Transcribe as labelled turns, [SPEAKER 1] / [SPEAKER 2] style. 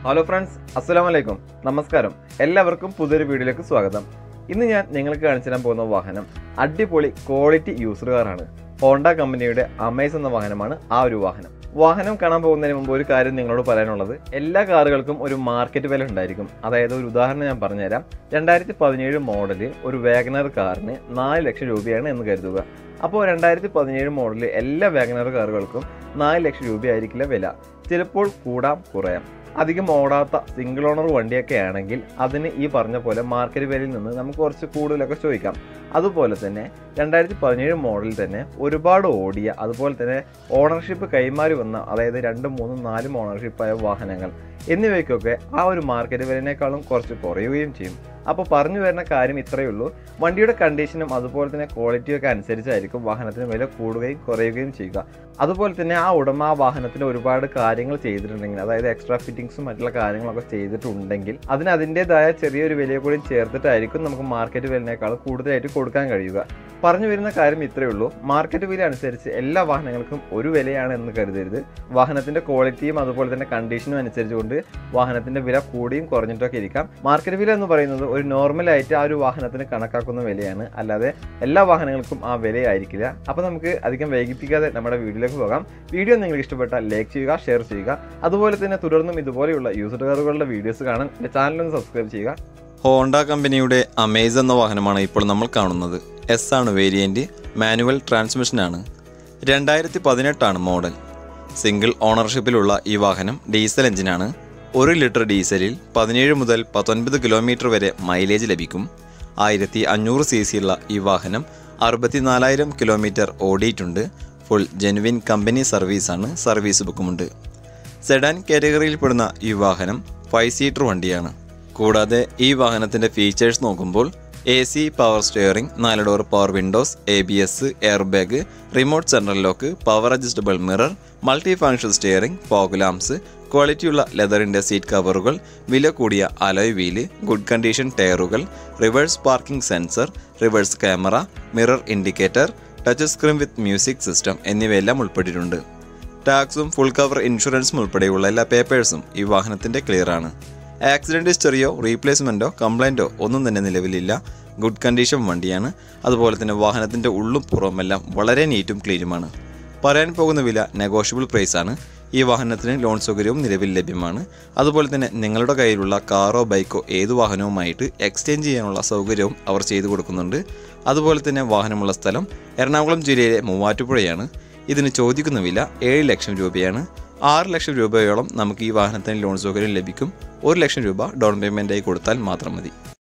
[SPEAKER 1] hello friends അസ്സലാമു അലൈക്കും നമസ്കാരം എല്ലാവർക്കും പുതിയൊരു വീഡിയോയിലേക്ക് സ്വാഗതം ഇന്ന് ഞാൻ നിങ്ങൾക്ക് കാണിച്ചു തരാൻ പോകുന്ന വാഹനം അടിപൊളി ക്വാളിറ്റി യൂസർ കാറാണ് ഹോണ്ട കമ്പനിയുടെ അമേസ് എന്ന വാഹനമാണ് ആ ഒരു വാഹനം വാഹനം കാണാൻ പോകുന്നതിന് മുമ്പ് ഒരു കാര്യം നിങ്ങളോട് പറയാനുള്ളത് എല്ലാ കാറുകൾക്കും ഒരു മാർക്കറ്റ് വില ഉണ്ടായിരിക്കും അതായത് ഒരു ഉദാഹരണം ഞാൻ പറഞ്ഞുതരാം രണ്ടായിരത്തി പതിനേഴ് മോഡല് ഒരു വാഗനർ കാറിന് നാല് ലക്ഷം രൂപയാണ് എന്ന് കരുതുക അപ്പോൾ രണ്ടായിരത്തി പതിനേഴ് മോഡലിൽ എല്ലാ വാഗനർ കാറുകൾക്കും നാല് ലക്ഷം രൂപയായിരിക്കില്ല വില ചിലപ്പോൾ കൂടാം കുറയാം അധികം ഓടാത്ത സിംഗിൾ ഓണർ വണ്ടിയൊക്കെ ആണെങ്കിൽ അതിന് ഈ പറഞ്ഞ പോലെ മാർക്കറ്റ് വിലയിൽ നിന്ന് നമുക്ക് കുറച്ച് കൂടുതലൊക്കെ ചോദിക്കാം അതുപോലെ തന്നെ രണ്ടായിരത്തി പതിനേഴ് മോഡലിൽ തന്നെ ഒരുപാട് ഓടിയ അതുപോലെ തന്നെ ഓണർഷിപ്പ് കൈമാറി വന്ന അതായത് രണ്ടും മൂന്നും നാലും ഓണർഷിപ്പായ വാഹനങ്ങൾ എന്നിവയ്ക്കൊക്കെ ആ ഒരു മാർക്കറ്റ് വിലയേക്കാളും കുറച്ച് കുറയുകയും ചെയ്യും അപ്പോൾ പറഞ്ഞു വരുന്ന കാര്യം ഇത്രയേ ഉള്ളൂ വണ്ടിയുടെ കണ്ടീഷനും അതുപോലെ തന്നെ ക്വാളിറ്റിയും ഒക്കെ അനുസരിച്ചായിരിക്കും വാഹനത്തിന് വില കൂടുകയും കുറയുകയും ചെയ്യുക അതുപോലെ തന്നെ ആ ഉടമ ആ വാഹനത്തിന് ഒരുപാട് കാര്യങ്ങൾ ചെയ്തിട്ടുണ്ടെങ്കിൽ അതായത് എക്സ്ട്രാ ഫിറ്റിംഗ്സും മറ്റുള്ള കാര്യങ്ങളൊക്കെ ചെയ്തിട്ടുണ്ടെങ്കിൽ അതിന് അതിൻ്റെതായ ചെറിയൊരു വിലയെ കൂടി ചേർത്തിട്ടായിരിക്കും നമുക്ക് മാർക്കറ്റ് വിലയേക്കാൾ കൂടുതലായിട്ട് കൊടുക്കാൻ കഴിയുക പറഞ്ഞു വരുന്ന കാര്യം ഇത്രയേ ഉള്ളൂ മാർക്കറ്റ് വില അനുസരിച്ച് എല്ലാ വാഹനങ്ങൾക്കും ഒരു വിലയാണ് എന്ന് കരുതരുത് വാഹനത്തിന്റെ ക്വാളിറ്റിയും അതുപോലെ തന്നെ കണ്ടീഷനും അനുസരിച്ചുകൊണ്ട് വാഹനത്തിന്റെ വില കൂടിയും കുറഞ്ഞിട്ടൊക്കെ ഇരിക്കാം മാർക്കറ്റ് വില എന്ന് പറയുന്നത് ഒരു നോർമൽ ആയിട്ട് ആ ഒരു വാഹനത്തിന് കണക്കാക്കുന്ന വിലയാണ് അല്ലാതെ എല്ലാ വാഹനങ്ങൾക്കും ആ വിലയായിരിക്കില്ല അപ്പോൾ നമുക്ക് അധികം വൈകിപ്പിക്കാതെ നമ്മുടെ വീഡിയോയിലേക്ക് പോകാം വീഡിയോ നിങ്ങൾക്ക് ഇഷ്ടപ്പെട്ടാൽ ലൈക്ക് ചെയ്യുക ഷെയർ ചെയ്യുക അതുപോലെ തന്നെ തുടർന്നും ഇതുപോലെയുള്ള യൂസർ കാറുകളുടെ വീഡിയോസ് കാണാൻ എൻ്റെ ചാനൽ ഒന്ന് സബ്സ്ക്രൈബ് ചെയ്യുക
[SPEAKER 2] ഹോണ്ട കമ്പനിയുടെ അമേസ് എന്ന വാഹനമാണ് ഇപ്പോൾ നമ്മൾ കാണുന്നത് എസ് ആണ് വേരിയൻറ്റ് മാനുവൽ ട്രാൻസ്മിഷനാണ് രണ്ടായിരത്തി പതിനെട്ടാണ് മോഡൽ സിംഗിൾ ഓണർഷിപ്പിലുള്ള ഈ വാഹനം ഡീസൽ എഞ്ചിനാണ് ഒരു ലിറ്റർ ഡീസലിൽ പതിനേഴ് മുതൽ പത്തൊൻപത് കിലോമീറ്റർ വരെ മൈലേജ് ലഭിക്കും ആയിരത്തി അഞ്ഞൂറ് സി സി ഉള്ള ഈ വാഹനം അറുപത്തിനാലായിരം കിലോമീറ്റർ ഓടിയിട്ടുണ്ട് ഫുൾ ജെനുവിൻ കമ്പനി സർവീസാണ് സർവീസ് ബുക്കുമുണ്ട് സെഡാൻ കാറ്റഗറിയിൽപ്പെടുന്ന ഈ വാഹനം ഫൈവ് സീറ്റർ വണ്ടിയാണ് കൂടാതെ ഈ വാഹനത്തിൻ്റെ ഫീച്ചേഴ്സ് നോക്കുമ്പോൾ എ സി പവർ സ്റ്റിയറിംഗ് നാല് door power windows A B S airbag remote central lock power adjustable mirror multi function steering fog lamps ക്വാളിറ്റിയുള്ള ലെതറിൻ്റെ സീറ്റ് കവറുകൾ വില കൂടിയ അലോയ് വീല് ഗുഡ് കണ്ടീഷൻ ടയറുകൾ reverse parking sensor reverse camera mirror indicator touch screen with music system എന്നിവയെല്ലാം ഉൾപ്പെട്ടിട്ടുണ്ട് ടാക്സും full cover ഇൻഷുറൻസും ഉൾപ്പെടെയുള്ള എല്ലാ പേപ്പേഴ്സും ഈ വാഹനത്തിന്റെ ക്ലിയർ ആണ് ആക്സിഡന്റ് ഹിസ്റ്ററിയോ റീപ്ലേസ്മെന്റോ കംപ്ലൈന്റോ ഒന്നും തന്നെ നിലവിലില്ല ഗുഡ് കണ്ടീഷൻ വണ്ടിയാണ് അതുപോലെ തന്നെ വാഹനത്തിന്റെ ഉള്ളും പുറവും എല്ലാം വളരെ നീറ്റും ക്ലീനുമാണ് പറയാൻ പോകുന്ന വില നെഗോഷ്യബിൾ പ്രൈസ് ആണ് ഈ വാഹനത്തിന് ലോൺ സൗകര്യവും നിലവിൽ ലഭ്യമാണ് അതുപോലെ തന്നെ നിങ്ങളുടെ കയ്യിലുള്ള കാറോ ബൈക്കോ ഏത് വാഹനവുമായിട്ട് എക്സ്ചേഞ്ച് ചെയ്യാനുള്ള സൗകര്യവും അവർ ചെയ്തു കൊടുക്കുന്നുണ്ട് അതുപോലെ തന്നെ വാഹനമുള്ള സ്ഥലം എറണാകുളം ജില്ലയിലെ മൂവാറ്റുപുഴയാണ് ഇതിന് ചോദിക്കുന്ന വില ഏഴ് ലക്ഷം രൂപയാണ് ആറ് ലക്ഷം രൂപയോളം നമുക്ക് ഈ വാഹനത്തിന് ലോൺ സൗകര്യം ലഭിക്കും ഒരു ലക്ഷം രൂപ ഡൗൺ പേയ്മെൻറ്റായി കൊടുത്താൽ മാത്രം മതി